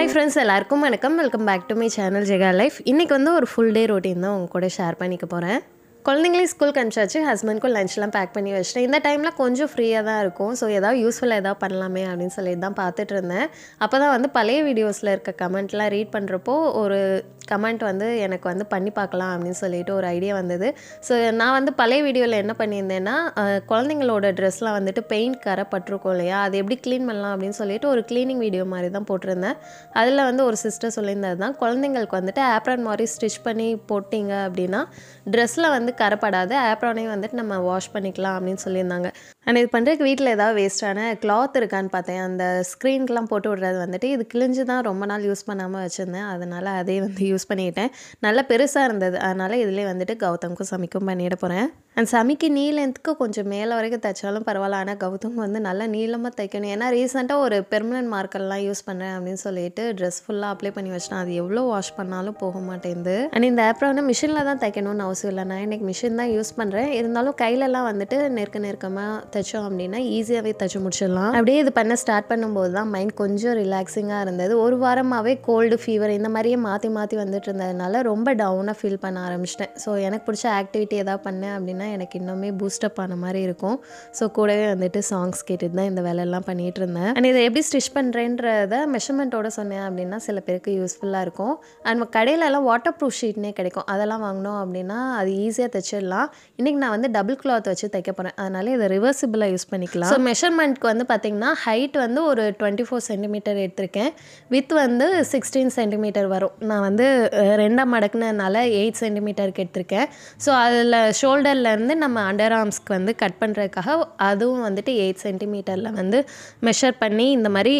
hi friends எல்லாருக்கும் வணக்கம் welcome back to my channel Jega life இன்றைக்கி வந்து ஒரு ஃபுல் டே ரொட்டீன் தான் உங்க கூட ஷேர் பண்ணிக்க போகிறேன் குழந்தைங்களையும் ஸ்கூலுக்கு அனுப்பிச்சாச்சு ஹஸ்பண்ட்க்கும் லஞ்ச்லாம் பேக் பண்ணி வச்சிட்டேன் இந்த டைமில் கொஞ்சம் ஃப்ரீயாக தான் இருக்கும் ஸோ ஏதாவது யூஸ்ஃபுல்லாக ஏதாவது பண்ணலாமே அப்படின்னு சொல்லிட்டு தான் பார்த்துட்டு இருந்தேன் அப்போ தான் வந்து பழைய வீடியோஸில் இருக்க கமெண்ட்லாம் ரீட் பண்ணுறப்போ ஒரு கமெண்ட் வந்து எனக்கு வந்து பண்ணி பார்க்கலாம் அப்படின்னு சொல்லிட்டு ஒரு ஐடியா வந்தது ஸோ நான் வந்து பழைய வீடியோவில் என்ன பண்ணியிருந்தேன்னா அஹ், குழந்தைங்களோட ட்ரெஸ்லாம் வந்துட்டு பெயிண்ட் கரை பட்டிருக்கோம் இல்லையா அது எப்படி க்ளீன் பண்ணலாம் அப்படின்னு சொல்லிட்டு ஒரு க்ளீனிங் வீடியோ மாதிரி தான் போட்டிருந்தேன் அதில் வந்து ஒரு சிஸ்டர் சொல்லியிருந்தது தான் குழந்தைங்களுக்கு வந்துட்டு ஆப்ரான் மாதிரி ஸ்டிச் பண்ணி போட்டிங்க அப்படின்னா ட்ரெஸ்ஸில் வந்து கரைப்படாது ஆப்ரானையும் வந்துட்டு நம்ம வாஷ் பண்ணிக்கலாம் அப்படின்னு சொல்லியிருந்தாங்க அண்ட் இது பண்ணுறதுக்கு வீட்டில் ஏதாவது வேஸ்ட்டான கிளாத் இருக்கான்னு பார்த்தேன் அந்த ஸ்க்ரீனுக்குலாம் போட்டு விடுறது வந்துட்டு இது கிழிஞ்சு தான் ரொம்ப நாள் யூஸ் பண்ணாமல் வச்சுருந்தேன் அதனால் அதே வந்து யூஸ் பண்ணிக்கிட்டேன் நல்லா பெருசாக இருந்தது அதனால் இதிலே வந்துட்டு கௌதம்க்கும் சமைக்கும் பண்ணிட போகிறேன் அண்ட் சமைக்கு நீ லென்த்துக்கு கொஞ்சம் மேலே வரைக்கும் தைச்சாலும் பரவாயில்ல ஆனால் கௌதம் வந்து நல்லா நீளமாக தைக்கணும் ஏன்னா ரீசெண்டாக ஒரு பெர்மனன்ட் மார்க்கர்லாம் யூஸ் பண்ணுறேன் அப்படின்னு சொல்லிட்டு ட்ரெஸ் ஃபுல்லாக அப்ளை பண்ணி வச்சிட்டேன் அது எவ்வளோ வாஷ் பண்ணாலும் போக மாட்டேங்குது அண்ட் இந்த ஆப்ரை வந்து மிஷினில் தான் தைக்கணும்னு அவசியம் இல்லை நான் இன்றைக்கி மிஷின் தான் யூஸ் பண்ணுறேன் இருந்தாலும் கையிலலாம் வந்துட்டு நெருக்க நெருக்கமாக தைச்சோம் அப்படின்னா ஈஸியாகவே தைச்சு முடிச்சிடலாம் அப்படியே இது பண்ண ஸ்டார்ட் பண்ணும்போது தான் மைண்ட் கொஞ்சம் ரிலாக்ஸிங்காக இருந்தது ஒரு வாரமாகவே கோல்டு ஃபீவர் இந்த மாதிரியே மாற்றி மாற்றி வந்துட்டு இருந்ததுனால ரொம்ப டவுனாக ஃபீல் பண்ண ஆரம்பிச்சிட்டேன் ஸோ எனக்கு பிடிச்ச ஆக்டிவிட்டி ஏதாவது பண்ணேன் அப்படின்னா எனக்கு இன்னுமே பூஸ்டப் ஆன மாதிரி இருக்கும் ஸோ கூடவே வந்துட்டு சாங்ஸ் கேட்டுட்டு தான் இந்த வேலையெல்லாம் பண்ணிகிட்டு இருந்தேன் அண்ட் இதை எப்படி ஸ்டிச் பண்ணுறேன்றத மெஷர்மெண்ட்டோட சொன்னேன் அப்படின்னா சில பேருக்கு யூஸ்ஃபுல்லாக இருக்கும் அண்ட் கடையிலலாம் வாட்டர் ப்ரூஃப் ஷீட்னே கிடைக்கும் அதெல்லாம் வாங்கினோம் அப்படின்னா அது ஈஸியாக தைச்சிடலாம் இன்றைக்கி நான் வந்து டபுள் கிளாத் வச்சு தைக்க போகிறேன் அதனால இதை ரிவர்சிபிளாக யூஸ் பண்ணிக்கலாம் ஸோ மெஷர்மெண்ட்க்கு வந்து பார்த்திங்கன்னா ஹைட் வந்து ஒரு டுவெண்ட்டி ஃபோர் சென்டிமீட்டர் எடுத்திருக்கேன் வித் வந்து சிக்ஸ்டீன் சென்டிமீட்டர் வரும் நான் வந்து அஹ், ரெண்டாம் மடக்குனதுனால எயிட் சென்டிமீட்டருக்கு எடுத்திருக்கேன் ஸோ அதில் ஷோல்டர்லேருந்து நம்ம அண்டர் ஆர்ம்ஸ்க்கு வந்து கட் பண்ணுறதுக்காக அதுவும் வந்துட்டு எயிட் சென்டிமீட்டரில் வந்து மெஷர் பண்ணி இந்த மாதிரி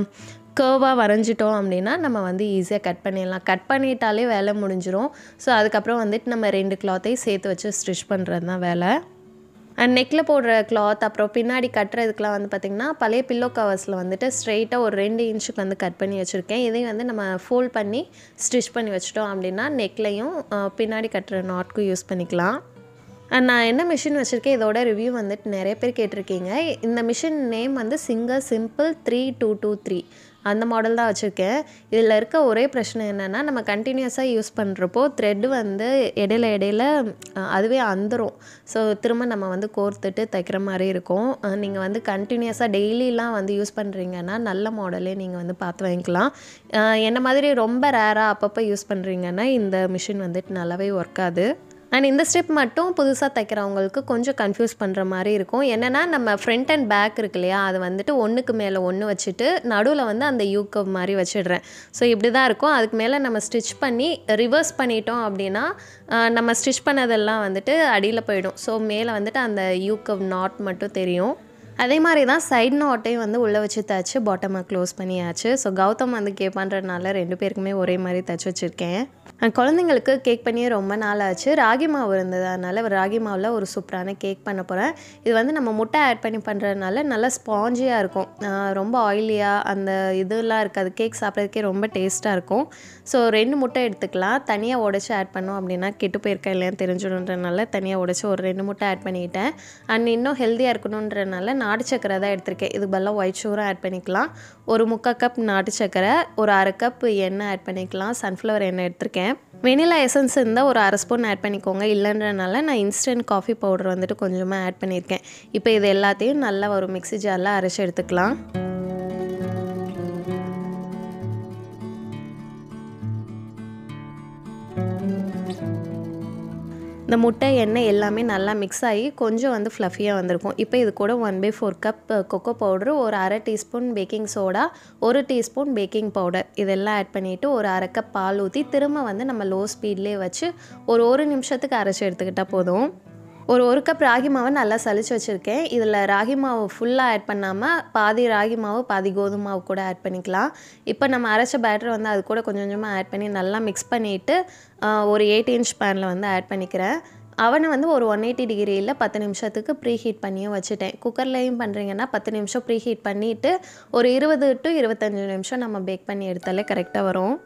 கேர்வாக வரைஞ்சிட்டோம் அப்படின்னா நம்ம வந்து ஈஸியாக கட் பண்ணிடலாம் கட் பண்ணிட்டாலே வேலை முடிஞ்சிரும் ஸோ அதுக்கப்புறம் வந்துட்டு நம்ம ரெண்டு கிளாத்தையும் சேர்த்து வச்சு ஸ்டிச் பண்ணுறது தான் வேலை அண்ட் நெக்கில் போடுற கிளாத் அப்புறம் பின்னாடி கட்டுறதுக்குலாம் வந்து பார்த்திங்கன்னா பழைய பில்லோ கவர்ஸில் வந்துட்டு ஸ்ட்ரெயிட்டாக ஒரு ரெண்டு இன்ச்சுக்கு வந்து கட் பண்ணி வச்சுருக்கேன் இதையும் வந்து நம்ம ஃபோல்ட் பண்ணி ஸ்டிச் பண்ணி வச்சிட்டோம் அப்படின்னா நெக்லையும் பின்னாடி கட்டுற நாட்க்கும் யூஸ் பண்ணிக்கலாம் அண்ட் நான் என்ன மிஷின் வச்சுருக்கேன் இதோட ரிவ்யூ வந்துட்டு நிறைய பேர் கேட்டிருக்கீங்க இந்த மிஷின் நேம் வந்து Singer simple three two two three அந்த மாடல் தான் வச்சுருக்கேன் இதில் இருக்க ஒரே பிரச்சனை என்னென்னா நம்ம கண்டினியூஸாக யூஸ் பண்ணுறப்போ த்ரெட்டு வந்து இடையில இடையில அஹ், அதுவே அந்துரும் ஸோ திரும்ப நம்ம வந்து கோர்த்துட்டு தைக்கிற மாதிரி இருக்கும் நீங்கள் வந்து கண்டினியூஸாக டெய்லிலாம் வந்து யூஸ் பண்ணுறீங்கன்னா நல்ல மாடலே நீங்கள் வந்து பார்த்து வாங்கிக்கலாம் அஹ், என்ன மாதிரி ரொம்ப ரேராக அப்பப்போ யூஸ் பண்ணுறீங்கன்னா இந்த மிஷின் வந்துட்டு நல்லாவே ஒர்க் ஆகுது அண்ட் இந்த ஸ்டெப் மட்டும் புதுசாக தைக்கிறவங்களுக்கு கொஞ்சம் கன்ஃபியூஸ் பண்ணுற மாதிரி இருக்கும் என்னென்னா நம்ம ஃப்ரண்ட் அண்ட் பேக் இருக்கு இல்லையா அது வந்துட்டு ஒன்றுக்கு மேலே ஒன்று வச்சுட்டு நடுவில் வந்து அந்த யூக்கவ் மாதிரி வச்சிடுறேன் ஸோ இப்படி தான் இருக்கும் அதுக்கு மேலே நம்ம ஸ்டிச் பண்ணி ரிவர்ஸ் பண்ணிட்டோம் அப்படின்னா ஆஹ், நம்ம ஸ்டிச் பண்ணதெல்லாம் வந்துட்டு அடியில் போயிடும் ஸோ மேலே வந்துட்டு அந்த யூக்கவ் நாட் மட்டும் தெரியும் அதே மாதிரி தான் சைட் நாட்டையும் வந்து உள்ளே வச்சு தைச்சு பாட்டமாக க்ளோஸ் பண்ணியாச்சு ஸோ கௌதம் வந்து கேட்பான்றதுனால ரெண்டு பேருக்குமே ஒரே மாதிரி தைச்சு வச்சுருக்கேன் அண்ட் குழந்தைங்களுக்கு கேக் பண்ணியே ரொம்ப நாள் ஆச்சு ராகி மாவு இருந்தது அதனால் ராகி மாவில் ஒரு சூப்பரான கேக் பண்ண போகிறேன் இது வந்து நம்ம முட்டை ஆட் பண்ணி பண்ணுறதுனால நல்லா ஸ்பாஞ்சியாக இருக்கும் ஆஹ் ரொம்ப ஆயிலியாக அந்த இதெல்லாம் இருக்காது கேக் சாப்பிட்றதுக்கே ரொம்ப டேஸ்ட்டாக இருக்கும் ஸோ ரெண்டு முட்டை எடுத்துக்கலாம் தனியாக உடச்சி ஆட் பண்ணோம் அப்படின்னா கெட்டு போயிருக்கா இல்லையான்னு தெரிஞ்சிடுன்றனால தனியாக உடச்சி ஒரு ரெண்டு முட்டை ஆட் பண்ணிக்கிட்டேன் அண்ட் இன்னும் ஹெல்த்தியாக இருக்கணுன்றனால நாட்டு சக்கரை தான் எடுத்திருக்கேன் இதுக்கு பதிலாக ஒயிட் சுகரும் ஆட் பண்ணிக்கலாம் ஒரு முக்கால் கப் நாட்டு சக்கரை ஒரு அரை கப் எண்ணெய் ஆட் பண்ணிக்கலாம் சன்ஃப்ளவர் எண்ணெய் எடுத்திருக்கேன் வெனிலா எசன்ஸ் இருந்தால் ஒரு அரை ஸ்பூன் ஆட் பண்ணிக்கோங்க இல்லைன்றனால நான் இன்ஸ்டன்ட் காஃபி பவுடர் வந்துட்டு கொஞ்சமாக ஆட் பண்ணியிருக்கேன் இப்போ இது எல்லாத்தையும் நல்லா ஒரு மிக்ஸி ஜாரில் அரைச்சி எடுத்துக்கலாம் இந்த முட்டை எண்ணெய் எல்லாமே நல்லா மிக்ஸ் ஆகி கொஞ்சம் வந்து ஃப்ளஃபியாக வந்திருக்கும் இப்போ இது கூட one by four cup cocoa powder ஒரு அரை டீஸ்பூன் பேக்கிங் சோடா ஒரு டீஸ்பூன் பேக்கிங் பவுடர் இதெல்லாம் ஆட் பண்ணிவிட்டு ஒரு அரை கப் பால் ஊற்றி திரும்ப வந்து நம்ம லோ ஸ்பீட்லேயே வச்சு ஒரு ஒரு நிமிஷத்துக்கு அரைச்சி எடுத்துக்கிட்டால் போதும் ஒரு ஒரு கப் ராகி மாவை நல்லா சலிச்சு வச்சுருக்கேன் இதில் ராகி மாவு ஃபுல்லாக ஆட் பண்ணாமல் பாதி ராகி மாவு பாதி கோதுமை மாவு கூட ஆட் பண்ணிக்கலாம் இப்போ நம்ம அரைச்ச பேட்டர் வந்து அது கூட கொஞ்சம் கொஞ்சமாக ஆட் பண்ணி நல்லா மிக்ஸ் பண்ணிவிட்டு ஒரு எயிட் இன்ச் பேனில் வந்து ஆட் பண்ணிக்கிறேன் அவனை வந்து ஒரு ஒன் எயிட்டி டிகிரியில் பத்து நிமிஷத்துக்கு ப்ரீ ஹீட் பண்ணியும் வச்சுட்டேன் குக்கர்லேயும் பண்ணுறீங்கன்னா பத்து நிமிஷம் ப்ரீ ஹீட் பண்ணிவிட்டு ஒரு இருபது டு இருபத்தஞ்சு நிமிஷம் நம்ம பேக் பண்ணி எடுத்தாலே கரெக்டாக வரும்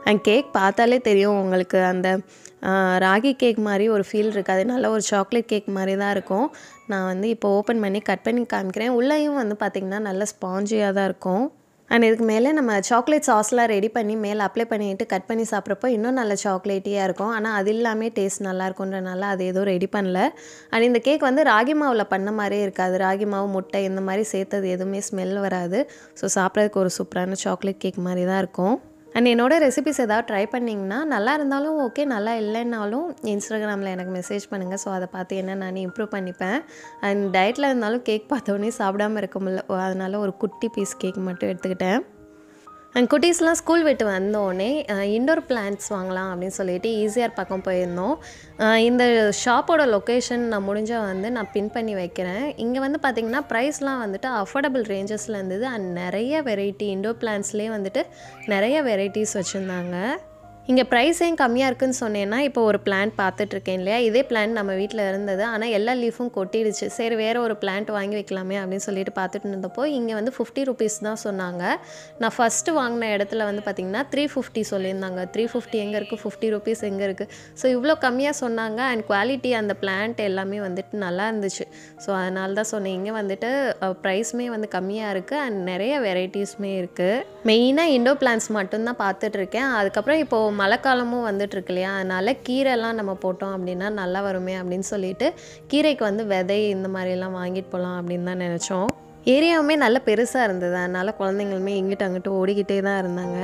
அண்ட் கேக் பார்த்தாலே தெரியும் உங்களுக்கு அந்த ஆஹ், ராகி கேக் மாதிரி ஒரு ஃபீல் இருக்காது நல்ல ஒரு சாக்லேட் கேக் மாதிரி தான் இருக்கும் நான் வந்து இப்போ ஓப்பன் பண்ணி கட் பண்ணி காமிக்கிறேன் உள்ளேயும் வந்து பார்த்திங்கன்னா நல்ல ஸ்பாஞ்சியாக தான் இருக்கும் அண்ட் இதுக்கு மேலே நம்ம சாக்லேட் சாஸ்லாம் ரெடி பண்ணி மேலே அப்ளை பண்ணிட்டு கட் பண்ணி சாப்பிட்றப்போ இன்னும் நல்ல சாக்லேட்டியாக இருக்கும் ஆனால் அது எல்லாமே டேஸ்ட் நல்லா இருக்குன்றனால அது எதுவும் ரெடி பண்ணல அண்ட் இந்த கேக் வந்து ராகி மாவில் பண்ண மாதிரியே இருக்காது ராகி மாவு முட்டை இந்த மாதிரி சேர்த்தது எதுவுமே ஸ்மெல் வராது ஸோ சாப்பிட்றதுக்கு ஒரு சூப்பரான சாக்லேட் கேக் மாதிரி தான் இருக்கும் அண்ட் என்னோட ரெசிபிஸ் ஏதாவது ட்ரை பண்ணிங்கன்னா நல்லா இருந்தாலும் ஓகே நல்லா இல்லைன்னாலும் இன்ஸ்டாகிராமில் எனக்கு மெசேஜ் பண்ணுங்கள் ஸோ அதை பார்த்து என்ன நான் இம்ப்ரூவ் பண்ணிப்பேன் அண்ட் டயட்டில் இருந்தாலும் கேக் பார்த்தோன்னே சாப்பிடாம இருக்க முடியல அதனால ஒரு குட்டி பீஸ் கேக் மட்டும் எடுத்துக்கிட்டேன் அண்ட் குட்டீஸ்லாம் ஸ்கூல் விட்டு வந்தோடனே இண்டோர் பிளான்ட்ஸ் வாங்கலாம் அப்படின்னு சொல்லிட்டு ஈஸியார் பக்கம் போயிருந்தோம் அஹ் இந்த ஷாப்போட லொக்கேஷன் நான் முடிஞ்சால் வந்து நான் பின் பண்ணி வைக்கிறேன் இங்கே வந்து பார்த்திங்கன்னா ப்ரைஸ்லாம் வந்துட்டு அஃபோர்டபுள் ரேஞ்சஸில் இருந்தது அண்ட் நிறைய வெரைட்டி இண்டோர் பிளான்ட்ஸ்லேயே வந்துட்டு நிறைய வெரைட்டிஸ் வச்சுருந்தாங்க இங்கே ப்ரைஸ் ஏன் கம்மியாக இருக்குன்னு சொன்னேன்னா இப்போ ஒரு பிளான்ட் பார்த்துட்ருக்கேன் இல்லையா இதே பிளான்ட் நம்ம வீட்டில் இருந்தது ஆனால் எல்லா லீஃபும் கொட்டிடுச்சு சரி வேறு ஒரு பிளான்ட் வாங்கி வைக்கலாமே அப்படின்னு சொல்லிட்டு பார்த்துட்டு இருந்தப்போ இங்கே வந்து ஃபிஃப்டி ருபீஸ் தான் சொன்னாங்க நான் ஃபஸ்ட்டு வாங்கின இடத்துல வந்து பார்த்திங்கன்னா த்ரீ ஃபிஃப்டி சொல்லியிருந்தாங்க த்ரீ ஃபிஃப்டி எங்கே இருக்குது ஃபிஃப்டி ருபீஸ் எங்கே இருக்குது ஸோ இவ்வளோ கம்மியாக சொன்னாங்க அண்ட் குவாலிட்டி அந்த பிளான்ட் எல்லாமே வந்துட்டு நல்லா இருந்துச்சு ஸோ அதனால தான் சொன்னேன் இங்கே வந்துட்டு ப்ரைஸுமே வந்து கம்மியாக இருக்குது அண்ட் நிறைய வெரைட்டிஸுமே இருக்குது மெயினாக இண்டோ பிளான்ஸ் மட்டும்தான் பார்த்துட்ருக்கேன் அதுக்கப்புறம் இப்போது மழைக்காலமும் வந்துட்டு இருக்கு இல்லையா அதனால் கீரைலாம் நம்ம போட்டோம் அப்படின்னா நல்லா வருமே அப்படின்னு சொல்லிட்டு கீரைக்கு வந்து விதை இந்த மாதிரிலாம் வாங்கிட்டு போகலாம் அப்படின்னு தான் நினச்சோம் ஏரியாவுமே நல்ல பெருசாக இருந்தது அதனால் குழந்தைங்களுமே இங்கிட்டு அங்கிட்டு ஓடிக்கிட்டே தான் இருந்தாங்க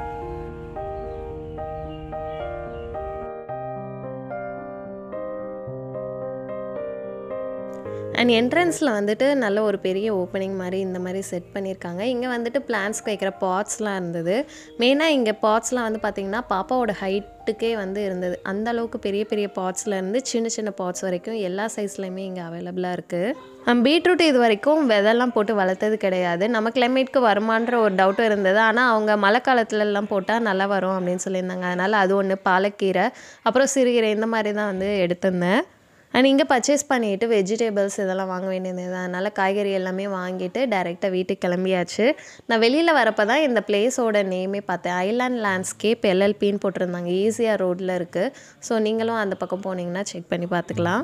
அண்ட் என்ட்ரன்ஸில் வந்துட்டு நல்ல ஒரு பெரிய ஓப்பனிங் மாதிரி இந்த மாதிரி செட் பண்ணியிருக்காங்க இங்கே வந்துட்டு பிளான்ஸ்க்கு வைக்கிற பாட்ஸ்லாம் இருந்தது மெயினாக இங்கே பாட்ஸ்லாம் வந்து பார்த்திங்கன்னா பாப்பாவோட ஹைட்டுக்கே வந்து இருந்தது அந்த அளவுக்கு பெரிய பெரிய பாட்ஸில் இருந்து சின்ன சின்ன பாட்ஸ் வரைக்கும் எல்லா சைஸ்லையுமே இங்கே அவைலபிளாக இருக்குது பீட்ரூட் இது வரைக்கும் விதெல்லாம் போட்டு வளர்த்தது கிடையாது நம்ம கிளைமேட்க்கு வருமான்ற ஒரு டவுட்டும் இருந்தது ஆனால் அவங்க மழை காலத்துலலாம் போட்டால் நல்லா வரும் அப்படின்னு சொல்லியிருந்தாங்க அதனால் அது ஒன்று பாலக்கீரை அப்புறம் சிறுகீரை இந்த மாதிரி தான் வந்து எடுத்திருந்தேன் அண்ட் இங்கே பர்ச்சேஸ் பண்ணிவிட்டு வெஜிடபிள்ஸ் இதெல்லாம் வாங்க வேண்டியது அதனால் காய்கறி எல்லாமே வாங்கிட்டு டைரெக்டாக வீட்டுக்கு கிளம்பியாச்சு நான் வெளியில் வரப்போ தான் இந்த பிளேஸோட நேமே பார்த்தேன் ஐலாண்ட் லேண்ட்ஸ்கேப் எல்எல்பின்னு போட்டிருந்தாங்க ஈஸியாக ரோட்டில் இருக்குது ஸோ நீங்களும் அந்த பக்கம் போனீங்கன்னா செக் பண்ணி பார்த்துக்கலாம்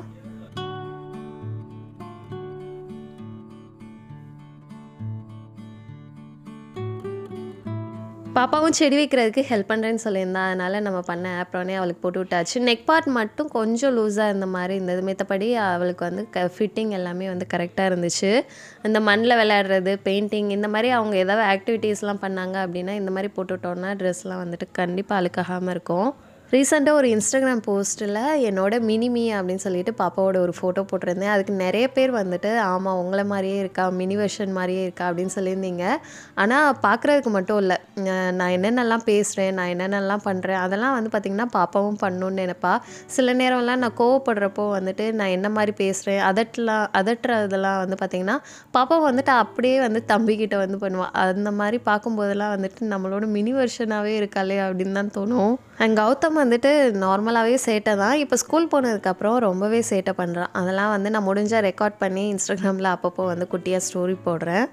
பாப்பாவும் செடி வைக்கிறதுக்கு ஹெல்ப் பண்ணுறேன்னு சொல்லியிருந்தா அதனால் நம்ம பண்ண ஆப்ரோனே அவளுக்கு போட்டு விட்டாச்சு நெக் பார்ட் மட்டும் கொஞ்சம் லூஸாக இருந்த மாதிரி இருந்தது மற்றபடி அவளுக்கு வந்து க ஃபிட்டிங் எல்லாமே வந்து கரெக்டாக இருந்துச்சு இந்த மண்ணில் விளையாடுறது பெயிண்டிங் இந்த மாதிரி அவங்க ஏதாவது ஆக்டிவிட்டீஸ்லாம் பண்ணாங்க அப்படின்னா இந்த மாதிரி போட்டுவிட்டோன்னா ட்ரெஸ்லாம் வந்துட்டு கண்டிப்பாக அழுக்காகாமல் இருக்கும் ரீசெண்டாக ஒரு இன்ஸ்டாகிராம் போஸ்ட்டில் என்னோட மினிமி அப்படின்னு சொல்லிட்டு பாப்பாவோட ஒரு ஃபோட்டோ போட்டிருந்தேன் அதுக்கு நிறைய பேர் வந்துட்டு ஆமாம் உங்களை மாதிரியே இருக்கா மினி வெர்ஷன் மாதிரியே இருக்கா அப்படின்னு சொல்லியிருந்தீங்க ஆனால் பார்க்குறதுக்கு மட்டும் இல்லை நான் என்னென்னலாம் பேசுகிறேன் நான் என்னென்னலாம் பண்ணுறேன் அதெல்லாம் வந்து பார்த்திங்கன்னா பாப்பாவும் பண்ணணுன்னு நினைப்பா சில நேரம்லாம் நான் கோவப்படுறப்போ வந்துட்டு நான் என்ன மாதிரி பேசுகிறேன் அதட்டலாம் அதட்டுறதெல்லாம் வந்து பார்த்திங்கன்னா பாப்பா வந்துட்டு அப்படியே வந்து தம்பிக்கிட்ட வந்து பண்ணுவாள் அந்த மாதிரி பார்க்கும்போதெல்லாம் வந்துட்டு நம்மளோட மினி வெர்ஷனாகவே இருக்காளே அப்படின்னு தான் தோணும் அண்ட் கௌதம் வந்துட்டு நார்மலாகவே சேட்டை தான் இப்போ ஸ்கூல் போனதுக்கப்புறம் ரொம்பவே சேட்டை பண்ணுறான் அதெல்லாம் வந்து நான் முடிஞ்சால் ரெக்கார்ட் பண்ணி இன்ஸ்டாகிராமில் அப்பப்போ வந்து குட்டியாக ஸ்டோரி போடுறேன்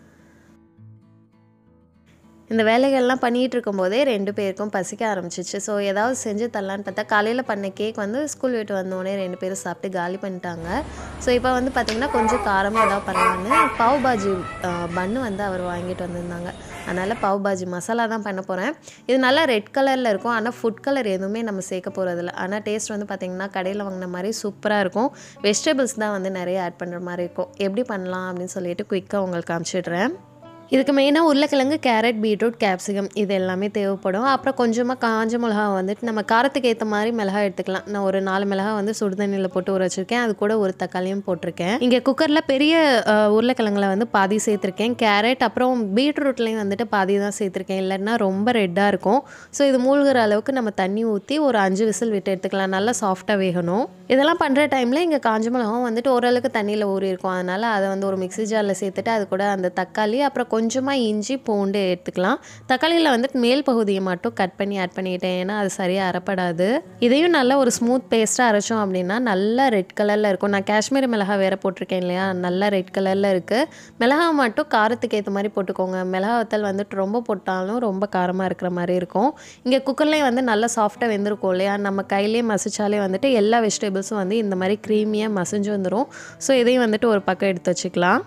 இந்த வேலைகள்லாம் பண்ணிகிட்டு இருக்கும்போதே ரெண்டு பேருக்கும் பசிக்க ஆரம்பிச்சிச்சு ஸோ ஏதாவது செஞ்சு தரலான்னு பார்த்தா காலையில் பண்ண கேக் வந்து ஸ்கூல் விட்டு வந்தோடனே ரெண்டு பேரும் சாப்பிட்டு காலி பண்ணிட்டாங்க ஸோ இப்போ வந்து பார்த்திங்கன்னா கொஞ்சம் காரமாக ஏதாவது பண்ணலான்னு பாவ் பாஜி பன்னு வந்து அவர் வாங்கிட்டு வந்திருந்தாங்க அதனால் பாவ் பாஜி மசாலா தான் பண்ண போகிறேன் இது நல்லா ரெட் கலரில் இருக்கும் ஆனால் ஃபுட் கலர் எதுவுமே நம்ம சேர்க்க போகிறதில்ல ஆனால் டேஸ்ட் வந்து பார்த்திங்கன்னா கடையில் வாங்கின மாதிரி சூப்பராக இருக்கும் வெஜிடபிள்ஸ் தான் வந்து நிறைய ஆட் பண்ணுற மாதிரி இருக்கும் எப்படி பண்ணலாம் அப்படின்னு சொல்லிட்டு குயிக்காக உங்களுக்கு காமிச்சிடுறேன் இதுக்கு மெயினாக உருளைக்கிழங்கு கேரட் பீட்ரூட் கேப்சிகம் இது எல்லாமே தேவைப்படும் அப்புறம் கொஞ்சமாக காஞ்ச மிளகா வந்துட்டு நம்ம காரத்துக்கு ஏற்ற மாதிரி மிளகாய் எடுத்துக்கலாம் நான் ஒரு நாலு மிளகாய் வந்து சுடுதண்ணியில் போட்டு ஊற வச்சுருக்கேன் அது கூட ஒரு தக்காளியும் போட்டிருக்கேன் இங்கே குக்கரில் பெரிய அஹ், உருளைக்கிழங்குல வந்து பாதி சேர்த்துருக்கேன் கேரட் அப்புறம் பீட்ரூட்லேயும் வந்துட்டு பாதி தான் சேர்த்துருக்கேன் இல்லைன்னா ரொம்ப ரெட்டாக இருக்கும் ஸோ இது மூழ்கிற அளவுக்கு நம்ம தண்ணி ஊற்றி ஒரு அஞ்சு விசில் விட்டு எடுத்துக்கலாம் நல்லா சாஃப்டாக வேகணும் இதெல்லாம் பண்ணுற டைமில் இங்கே காஞ்ச மிளகாவும் வந்துட்டு ஓரளவுக்கு தண்ணியில் ஊறி இருக்கும் அதனால் அதை வந்து ஒரு மிக்ஸி ஜாரில் சேர்த்துட்டு அது கூட அந்த தக்காளி அப்புறம் கொஞ்சம் கொஞ்சமாக இஞ்சி பூண்டு எடுத்துக்கலாம் தக்காளியில் வந்துட்டு மேல் பகுதியை மட்டும் கட் பண்ணி ஆட் பண்ணிட்டேன் ஏன்னா அது சரியாக அரைப்படாது இதையும் நல்லா ஒரு ஸ்மூத் பேஸ்ட்டாக அரைச்சோம் அப்படின்னா நல்லா ரெட் கலரில் இருக்கும் நான் காஷ்மீரி மிளகா வேறு போட்டிருக்கேன் இல்லையா நல்லா ரெட் கலரில் இருக்குது மிளகா மட்டும் காரத்துக்கு ஏற்ற மாதிரி போட்டுக்கோங்க மிளகா வத்தல் வந்துட்டு ரொம்ப போட்டாலும் ரொம்ப காரமாக இருக்கிற மாதிரி இருக்கும் இங்கே குக்கர்லேயே வந்து நல்லா சாஃப்டாக வெந்திருக்கும் இல்லையா நம்ம கையிலேயே மசிச்சாலே வந்துட்டு எல்லா வெஜிடபிள்ஸும் வந்து இந்த மாதிரி க்ரீமியாக மசிஞ்சு வந்துடும் ஸோ இதையும் வந்துட்டு ஒரு பக்கம் எடுத்து வச்சுக்கலாம்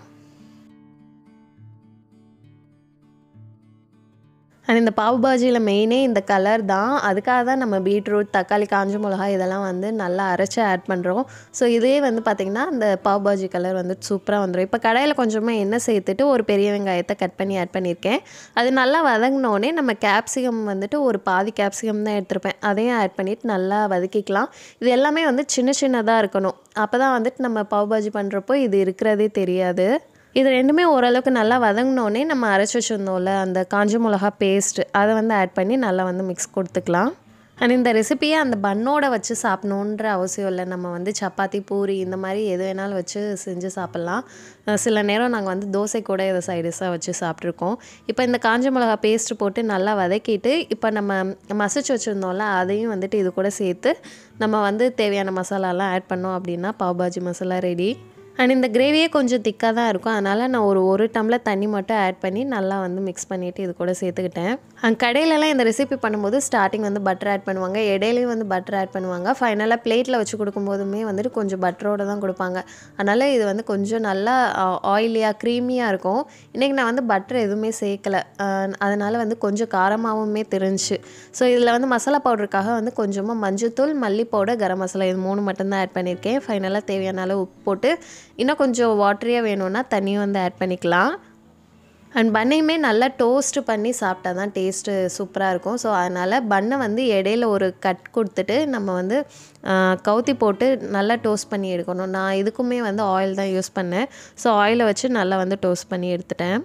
அண்ட் இந்த பாவ் பாஜியில் மெயினே இந்த கலர் தான் அதுக்காக தான் நம்ம பீட்ரூட் தக்காளி காஞ்ச மிளகாய் இதெல்லாம் வந்து நல்லா அரைச்சி ஆட் பண்ணுறோம் ஸோ இதே வந்து பார்த்திங்கன்னா இந்த பாவ் பாஜி கலர் வந்து சூப்பராக வந்துடும் இப்போ கடையில் கொஞ்சமாக எண்ணெய் சேர்த்துட்டு ஒரு பெரிய வெங்காயத்தை கட் பண்ணி ஆட் பண்ணியிருக்கேன் அது நல்லா வதங்கினோடனே நம்ம கேப்சிகம் வந்துட்டு ஒரு பாதி கேப்சிகம் தான் எடுத்திருப்பேன் அதையும் ஆட் பண்ணிவிட்டு நல்லா வதக்கிக்கலாம் இது எல்லாமே வந்து சின்ன சின்னதாக இருக்கணும் அப்போ தான் வந்துட்டு நம்ம பாவ் பாஜி பண்ணுறப்போ இது இருக்கிறதே தெரியாது இது ரெண்டுமே ஓரளவுக்கு நல்லா வதங்கினோடனே நம்ம அரைச்சி வச்சுருந்தோம்ல அந்த காஞ்ச மிளகா பேஸ்ட் அதை வந்து ஆட் பண்ணி நல்லா வந்து மிக்ஸ் கொடுத்துக்கலாம் அண்ட் இந்த ரெசிப்பியை அந்த பன்னோட வச்சு சாப்பிட்ணுன்ற அவசியம் இல்லை நம்ம வந்து சப்பாத்தி பூரி இந்த மாதிரி எது வேணாலும் வச்சு செஞ்சு சாப்பிட்லாம் அஹ் சில நேரம் நாங்கள் வந்து தோசை கூட இதை சைடிஷாக வச்சு சாப்பிட்ருக்கோம் இப்போ இந்த காஞ்ச மிளகா பேஸ்ட் போட்டு நல்லா வதக்கிட்டு இப்போ நம்ம மசிச்சு வச்சுருந்தோம்ல அதையும் வந்துட்டு இது கூட சேர்த்து நம்ம வந்து தேவையான மசாலாலாம் ஆட் பண்ணோம் அப்படின்னா பாவ் பாஜி மசாலா ரெடி அண்ட் இந்த கிரேவியே கொஞ்சம் திக்காக தான் இருக்கும் அதனால் நான் ஒரு ஒரு டம்ளர் தண்ணி மட்டும் ஆட் பண்ணி நல்லா வந்து மிக்ஸ் பண்ணிவிட்டு இது கூட சேர்த்துக்கிட்டேன் அண்ட் கடையிலலாம் இந்த ரெசிபி பண்ணும்போது ஸ்டார்டிங் வந்து பட்டர் ஆட் பண்ணுவாங்க இடையிலையும் வந்து பட்டர் ஆட் பண்ணுவாங்க ஃபைனலாக பிளேட்டில் வச்சு கொடுக்கும்போதுமே வந்துட்டு கொஞ்சம் பட்டரோடு தான் கொடுப்பாங்க அதனால் இது வந்து கொஞ்சம் நல்லா ஆயிலியாக க்ரீமியாக இருக்கும் இன்றைக்கி நான் வந்து பட்டர் எதுவுமே சேர்க்கலை அதனால் வந்து கொஞ்சம் காரமாகவுமே தெரிஞ்சுச்சு ஸோ இதில் வந்து மசாலா பவுடருக்காக வந்து கொஞ்சமாக மஞ்சத்தூள் மல்லி பவுடர் கரம் மசாலா இது மூணு மட்டும்தான் ஆட் பண்ணியிருக்கேன் ஃபைனலாக தேவையான அளவு உப்பு போட்டு இன்னும் கொஞ்சம் வாட்டரியாக வேணும்னா தண்ணியும் வந்து ஆட் பண்ணிக்கலாம் அண்ட் பன்னையுமே நல்லா டோஸ்ட் பண்ணி சாப்பிட்டா தான் டேஸ்ட்டு சூப்பராக இருக்கும் ஸோ அதனால் பன்னை வந்து இடையில ஒரு கட் கொடுத்துட்டு நம்ம வந்து கவுத்தி போட்டு நல்லா டோஸ்ட் பண்ணி எடுக்கணும் நான் இதுக்குமே வந்து ஆயில் தான் யூஸ் பண்ணேன் ஸோ ஆயிலை வச்சு நல்லா வந்து டோஸ்ட் பண்ணி எடுத்துட்டேன்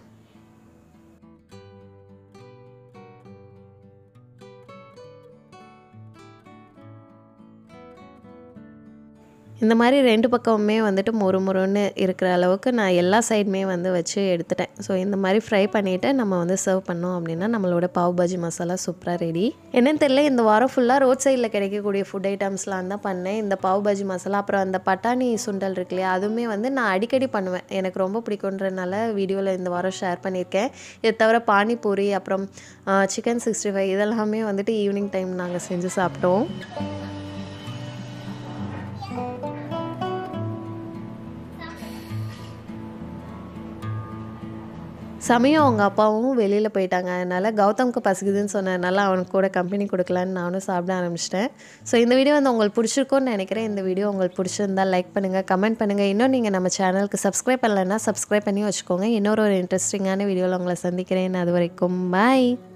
இந்த மாதிரி ரெண்டு பக்கமுமே வந்துட்டு மொறு மொறுன்னு இருக்கிற அளவுக்கு நான் எல்லா சைடுமே வந்து வச்சு எடுத்துட்டேன் ஸோ இந்த மாதிரி ஃப்ரை பண்ணிவிட்டு நம்ம வந்து சர்வ் பண்ணோம் அப்படின்னா நம்மளோட பாவ் பாஜி மசாலா சூப்பராக ரெடி என்னன்னு தெரியல இந்த வாரம் ஃபுல்லாக ரோட் சைடில் கிடைக்கக்கூடிய ஃபுட் ஐட்டம்ஸ்லாம் தான் பண்ணேன் இந்த பாவ் பாஜி மசாலா அப்புறம் அந்த பட்டாணி சுண்டல் இருக்கு இல்லையா அதுவுமே வந்து நான் அடிக்கடி பண்ணுவேன் எனக்கு ரொம்ப பிடிக்குன்றனால வீடியோவில் இந்த வாரம் ஷேர் பண்ணியிருக்கேன் இது தவிர பானிபூரி அப்புறம் சிக்கன் சிக்ஸ்டி ஃபைவ் இதெல்லாமே வந்துட்டு ஈவினிங் டைம் நாங்கள் செஞ்சு சாப்பிட்டோம் சமயம் அவங்க அப்பாவும் வெளியில் போயிட்டாங்க அதனால் கௌதம்க்கு பசிக்குதுன்னு சொன்னதுனால அவனுக்கு கூட கம்பெனி கொடுக்கலான்னு நானும் சாப்பிட ஆரம்பிச்சிட்டேன் ஸோ இந்த வீடியோ வந்து உங்களுக்கு பிடிச்சிருக்கும்னு நினைக்கிறேன் இந்த வீடியோ உங்களுக்கு பிடிச்சிருந்தா லைக் பண்ணுங்கள் கமெண்ட் பண்ணுங்கள் இன்னும் நீங்கள் நம்ம சேனலுக்கு சப்ஸ்கிரைப் பண்ணலைன்னா சப்ஸ்கிரைப் பண்ணி வச்சுக்கோங்க இன்னொரு ஒரு இன்ட்ரெஸ்டிங்கான வீடியோவில் உங்களை சந்திக்கிறேன் அது வரைக்கும் பாய்